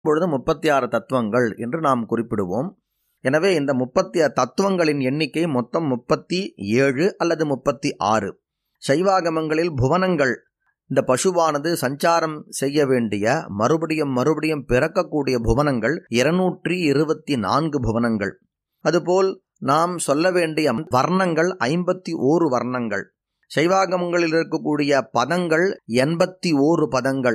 பொழுது முப்பத்தி ஆறு தத்துவங்கள் என்று நாம் குறிப்பிடுவோம் எனவே இந்த முப்பத்தி தத்துவங்களின் எண்ணிக்கை மொத்தம் முப்பத்தி ஏழு அல்லது முப்பத்தி ஆறு சைவாகமங்களில் புவனங்கள் இந்த பசுவானது சஞ்சாரம் செய்ய வேண்டிய மறுபடியும் மறுபடியும் பிறக்கக்கூடிய புவனங்கள் இருநூற்றி இருபத்தி நான்கு புவனங்கள் அதுபோல் நாம் சொல்ல வேண்டிய வர்ணங்கள் ஐம்பத்தி ஓரு வர்ணங்கள் சைவாகமங்களில் இருக்கக்கூடிய பதங்கள் எண்பத்தி ஓரு பதங்கள்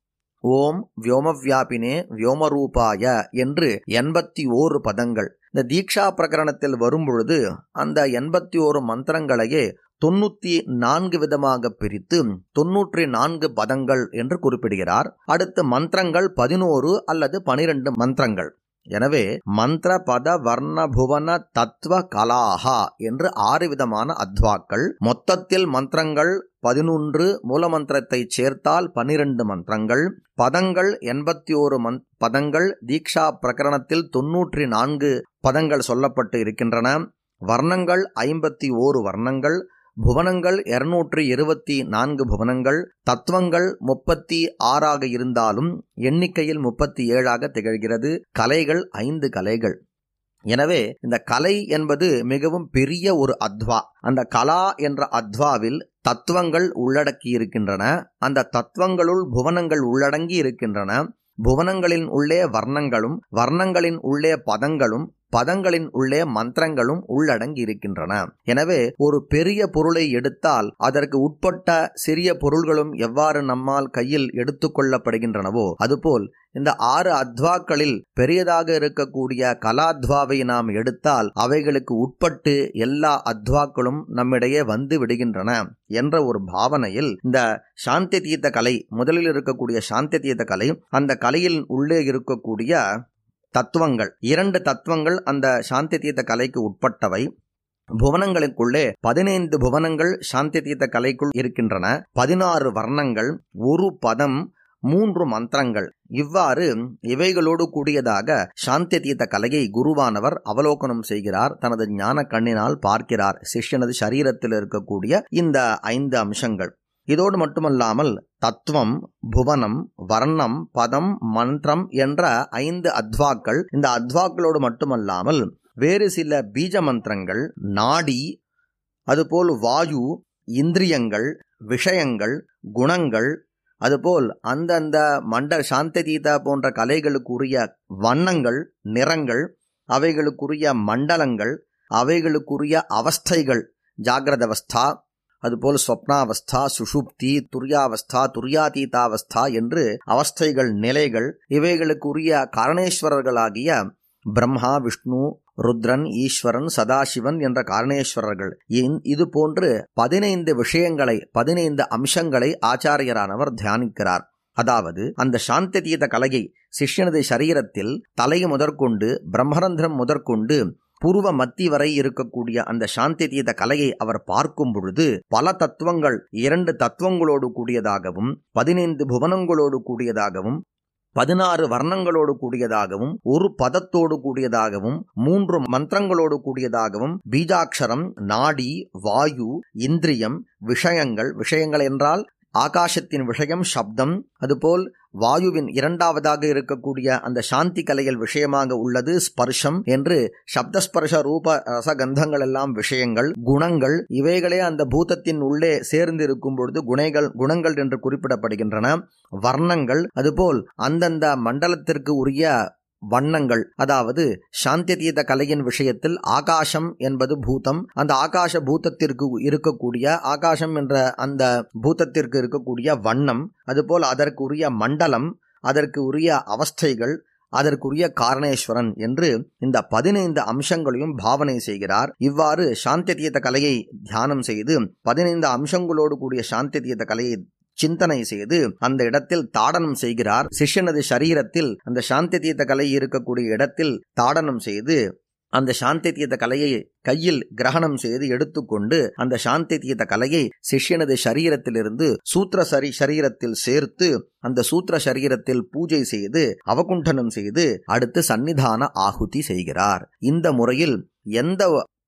ஓம் வியோமவியாபினே வியோமரூபாய என்று எண்பத்தி ஓரு பதங்கள் இந்த தீக்ஷா பிரகரணத்தில் வரும்பொழுது அந்த எண்பத்தி ஓரு மந்திரங்களையே தொண்ணூத்தி நான்கு விதமாக பிரித்து தொன்னூற்றி நான்கு பதங்கள் என்று குறிப்பிடுகிறார் அடுத்து மந்திரங்கள் பதினோரு அல்லது பனிரெண்டு மந்திரங்கள் எனவே மந்திர பத வர்ண புவன தத்துவ கலாஹா என்று ஆறு விதமான அத்வாக்கள் மொத்தத்தில் மந்திரங்கள் பதினொன்று மூலமந்திரத்தை சேர்த்தால் பனிரெண்டு மந்திரங்கள் பதங்கள் எண்பத்தி ஓரு மந்த் பதங்கள் தீக்ஷா பிரகரணத்தில் தொன்னூற்றி நான்கு பதங்கள் சொல்லப்பட்டு இருக்கின்றன வர்ணங்கள் ஐம்பத்தி ஓரு வர்ணங்கள் புவனங்கள் இருநூற்றி இருபத்தி நான்கு புவனங்கள் தத்துவங்கள் முப்பத்தி ஆறாக இருந்தாலும் எண்ணிக்கையில் முப்பத்தி ஏழாக திகழ்கிறது கலைகள் ஐந்து கலைகள் எனவே இந்த கலை என்பது மிகவும் பெரிய ஒரு அத்வா அந்த கலா என்ற அத்வாவில் தத்துவங்கள் உள்ளடக்கி இருக்கின்றன அந்த தத்துவங்களுள் புவனங்கள் உள்ளடங்கி இருக்கின்றன புவனங்களின் உள்ளே வர்ணங்களும் வர்ணங்களின் உள்ளே பதங்களும் பதங்களின் உள்ளே மந்திரங்களும் உள்ளடங்கி இருக்கின்றன எனவே ஒரு பெரிய பொருளை எடுத்தால் அதற்கு உட்பட்ட சிறிய பொருள்களும் எவ்வாறு நம்மால் கையில் எடுத்துக்கொள்ளப்படுகின்றனவோ அதுபோல் இந்த ஆறு அத்வாக்களில் பெரியதாக இருக்கக்கூடிய கலாத்வாவை நாம் எடுத்தால் அவைகளுக்கு உட்பட்டு எல்லா அத்வாக்களும் நம்மிடையே வந்து விடுகின்றன என்ற ஒரு பாவனையில் இந்த சாந்தி தீர்த்த கலை முதலில் இருக்கக்கூடிய சாந்தி தீர்த்த கலை அந்த கலையில் உள்ளே இருக்கக்கூடிய தத்துவங்கள் இரண்டு தத்துவங்கள் அந்த சாந்தி தீர்த்த கலைக்கு உட்பட்டவை புவனங்களுக்குள்ளே பதினைந்து புவனங்கள் சாந்தி தீர்த்த கலைக்குள் இருக்கின்றன பதினாறு வர்ணங்கள் ஒரு பதம் மூன்று மந்திரங்கள் இவ்வாறு இவைகளோடு கூடியதாக சாந்தி தீர்த்த கலையை குருவானவர் அவலோகனம் செய்கிறார் தனது ஞான கண்ணினால் பார்க்கிறார் சிஷ்யனது சரீரத்தில் இருக்கக்கூடிய இந்த ஐந்து அம்சங்கள் இதோடு மட்டுமல்லாமல் தத்துவம் புவனம் வர்ணம் பதம் மந்திரம் என்ற ஐந்து அத்வாக்கள் இந்த அத்வாக்களோடு மட்டுமல்லாமல் வேறு சில பீஜ மந்திரங்கள் நாடி அதுபோல் வாயு இந்திரியங்கள் விஷயங்கள் குணங்கள் அதுபோல் அந்தந்த மண்ட சாந்த தீதா போன்ற கலைகளுக்குரிய வண்ணங்கள் நிறங்கள் அவைகளுக்குரிய மண்டலங்கள் அவைகளுக்குரிய அவஸ்தைகள் ஜாகிரத அவஸ்தா அதுபோல் ஸ்வப்னாவஸ்தா சுஷுப்தி துரியாவஸ்தா துரியாதீதாவஸ்தா என்று அவஸ்தைகள் நிலைகள் இவைகளுக்குரிய காரணேஸ்வரர்களாகிய பிரம்மா விஷ்ணு ருத்ரன் ஈஸ்வரன் சதாசிவன் என்ற காரணேஸ்வரர்கள் இது போன்று பதினைந்து விஷயங்களை பதினைந்து அம்சங்களை ஆச்சாரியரானவர் தியானிக்கிறார் அதாவது அந்த சாந்தி தீத கலையை சிஷ்யனது சரீரத்தில் தலை முதற்கொண்டு பிரம்மரந்திரம் முதற்கொண்டு பூர்வ மத்தி வரை இருக்கக்கூடிய அந்த சாந்தி தீத கலையை அவர் பார்க்கும் பொழுது பல தத்துவங்கள் இரண்டு தத்துவங்களோடு கூடியதாகவும் பதினைந்து புவனங்களோடு கூடியதாகவும் பதினாறு வர்ணங்களோடு கூடியதாகவும் ஒரு பதத்தோடு கூடியதாகவும் மூன்று மந்திரங்களோடு கூடியதாகவும் பீஜாட்சரம் நாடி வாயு இந்திரியம் விஷயங்கள் விஷயங்கள் என்றால் ஆகாசத்தின் விஷயம் சப்தம் அதுபோல் வாயுவின் இரண்டாவதாக இருக்கக்கூடிய அந்த சாந்தி கலையில் விஷயமாக உள்ளது ஸ்பர்ஷம் என்று சப்தஸ்பர்ஷ ரூப ரசகந்தங்கள் எல்லாம் விஷயங்கள் குணங்கள் இவைகளே அந்த பூதத்தின் உள்ளே சேர்ந்து இருக்கும் பொழுது குணைகள் குணங்கள் என்று குறிப்பிடப்படுகின்றன வர்ணங்கள் அதுபோல் அந்தந்த மண்டலத்திற்கு உரிய வண்ணங்கள் அதாவது சாந்தியதீத கலையின் விஷயத்தில் ஆகாசம் என்பது பூதம் அந்த ஆகாச பூதத்திற்கு இருக்கக்கூடிய ஆகாசம் என்ற அந்த பூதத்திற்கு இருக்கக்கூடிய வண்ணம் அதுபோல் அதற்குரிய மண்டலம் அதற்கு உரிய அவஸ்தைகள் அதற்குரிய காரணேஸ்வரன் என்று இந்த பதினைந்து அம்சங்களையும் பாவனை செய்கிறார் இவ்வாறு சாந்தியதீத கலையை தியானம் செய்து பதினைந்து அம்சங்களோடு கூடிய சாந்தியதீத கலையை சிந்தனை செய்து அந்த இடத்தில் தாடனம் செய்கிறார் சிஷ்யனது சரீரத்தில் அந்த சாந்தி தீர்த்த கலை இருக்கக்கூடிய இடத்தில் தாடனம் செய்து அந்த சாந்தி தீர்த்த கலையை கையில் கிரகணம் செய்து எடுத்துக்கொண்டு அந்த சாந்தி தீர்த்த கலையை சிஷ்யனது சரீரத்திலிருந்து சூத்திர சரி சரீரத்தில் சேர்த்து அந்த சூத்திர சரீரத்தில் பூஜை செய்து அவகுண்டனம் செய்து அடுத்து சன்னிதான ஆகுதி செய்கிறார் இந்த முறையில் எந்த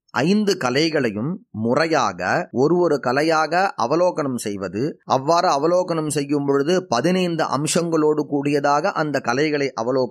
ஐந்து கலைகளையும் முறையாக ஒரு ஒரு கலையாக அவலோகனம் செய்வது அவ்வாறு அவலோகனம் செய்யும் பொழுது பதினைந்து அம்சங்களோடு கூடியதாக அந்த கலைகளை அவலோகனம்